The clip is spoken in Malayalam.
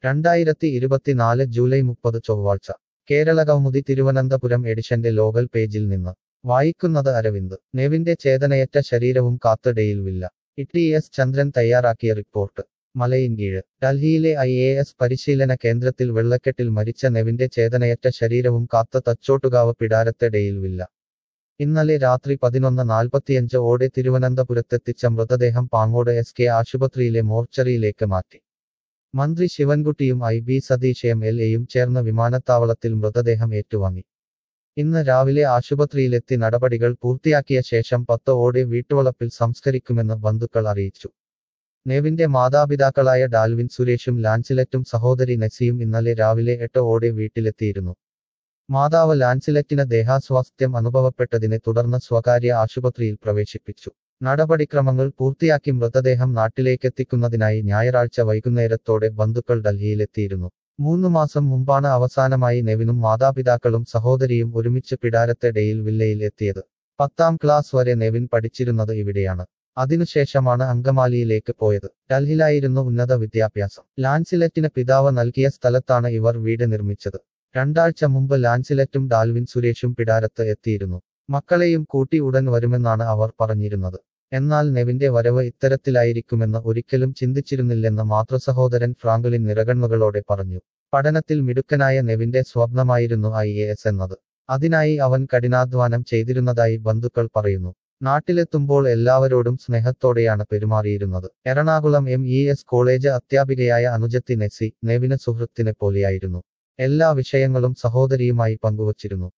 രണ്ടായിരത്തി ഇരുപത്തിനാല് ജൂലൈ മുപ്പത് ചൊവ്വാഴ്ച കേരള കൗമുദി തിരുവനന്തപുരം എഡിഷന്റെ ലോകൽ പേജിൽ നിന്ന് വായിക്കുന്നത് അരവിന്ദ് നെവിന്റെ ചേതനയറ്റ ശരീരവും കാത്ത് ഡെയിൽവില്ല ഇ എസ് ചന്ദ്രൻ തയ്യാറാക്കിയ റിപ്പോർട്ട് മലയിൻകീഴ് ഡൽഹിയിലെ ഐ എ എസ് പരിശീലന കേന്ദ്രത്തിൽ വെള്ളക്കെട്ടിൽ മരിച്ച നെവിന്റെ ചേതനയറ്റ ശരീരവും കാത്ത് തച്ചോട്ടുകാവ് പിടാരത്തെ ഡെയിൽവില്ല ഇന്നലെ രാത്രി പതിനൊന്ന് നാൽപ്പത്തിയഞ്ച് ഓടെ തിരുവനന്തപുരത്തെത്തിച്ച മൃതദേഹം പാങ്ങോട് എസ് കെ ആശുപത്രിയിലെ മോർച്ചറിയിലേക്ക് മാറ്റി മന്ത്രി ശിവൻകുട്ടിയും I B Satheesh M L എയും ചേർന്ന് വിമാനത്താവളത്തിൽ മൃതദേഹം ഏറ്റുവാങ്ങി ഇന്ന് രാവിലെ ആശുപത്രിയിലെത്തി നടപടികൾ പൂർത്തിയാക്കിയ ശേഷം പത്ത് ഓടെ വീട്ടുവളപ്പിൽ സംസ്കരിക്കുമെന്ന് ബന്ധുക്കൾ അറിയിച്ചു നെവിന്റെ മാതാപിതാക്കളായ ഡാൽവിൻ സുരേഷും ലാൻസിലറ്റും സഹോദരി നസിയും ഇന്നലെ രാവിലെ എട്ട് ഓടെ വീട്ടിലെത്തിയിരുന്നു മാതാവ് ലാൻസിലറ്റിന് ദേഹാസ്വാസ്ഥ്യം അനുഭവപ്പെട്ടതിനെ തുടർന്ന് സ്വകാര്യ ആശുപത്രിയിൽ പ്രവേശിപ്പിച്ചു നടപടിക്രമങ്ങൾ പൂർത്തിയാക്കി മൃതദേഹം നാട്ടിലേക്കെത്തിക്കുന്നതിനായി ഞായറാഴ്ച വൈകുന്നേരത്തോടെ ബന്ധുക്കൾ ഡൽഹിയിലെത്തിയിരുന്നു മൂന്ന് മാസം മുമ്പാണ് അവസാനമായി നെവിനും മാതാപിതാക്കളും സഹോദരിയും ഒരുമിച്ച് പിടാരത്തെ ഡെയിൽ വില്ലയിൽ എത്തിയത് പത്താം ക്ലാസ് വരെ നെവിൻ പഠിച്ചിരുന്നത് ഇവിടെയാണ് അതിനുശേഷമാണ് അങ്കമാലിയിലേക്ക് പോയത് ഡൽഹിയിലായിരുന്നു ഉന്നത വിദ്യാഭ്യാസം ലാൻസിലറ്റിന് പിതാവ് നൽകിയ സ്ഥലത്താണ് ഇവർ വീട് നിർമ്മിച്ചത് രണ്ടാഴ്ച മുമ്പ് ലാൻസിലറ്റും ഡാൽവിൻ സുരേഷും പിടാരത്ത് എത്തിയിരുന്നു മക്കളെയും കൂട്ടി ഉടൻ വരുമെന്നാണ് അവർ പറഞ്ഞിരുന്നത് എന്നാൽ നെവിന്റെ വരവ് ഇത്തരത്തിലായിരിക്കുമെന്ന് ഒരിക്കലും ചിന്തിച്ചിരുന്നില്ലെന്ന് മാതൃസഹോദരൻ ഫ്രാങ്ക്ലിൻ നിറകണ്ണുകളോടെ പറഞ്ഞു പഠനത്തിൽ മിടുക്കനായ നെവിന്റെ സ്വപ്നമായിരുന്നു ഐ എ എസ് എന്നത് അതിനായി അവൻ കഠിനാധ്വാനം ചെയ്തിരുന്നതായി ബന്ധുക്കൾ പറയുന്നു നാട്ടിലെത്തുമ്പോൾ എല്ലാവരോടും സ്നേഹത്തോടെയാണ് പെരുമാറിയിരുന്നത് Ernakulam M E S college അധ്യാപികയായ അനുജത്തി നെസി നെവിന് സുഹൃത്തിനെ പോലെയായിരുന്നു എല്ലാ വിഷയങ്ങളും സഹോദരിയുമായി പങ്കുവച്ചിരുന്നു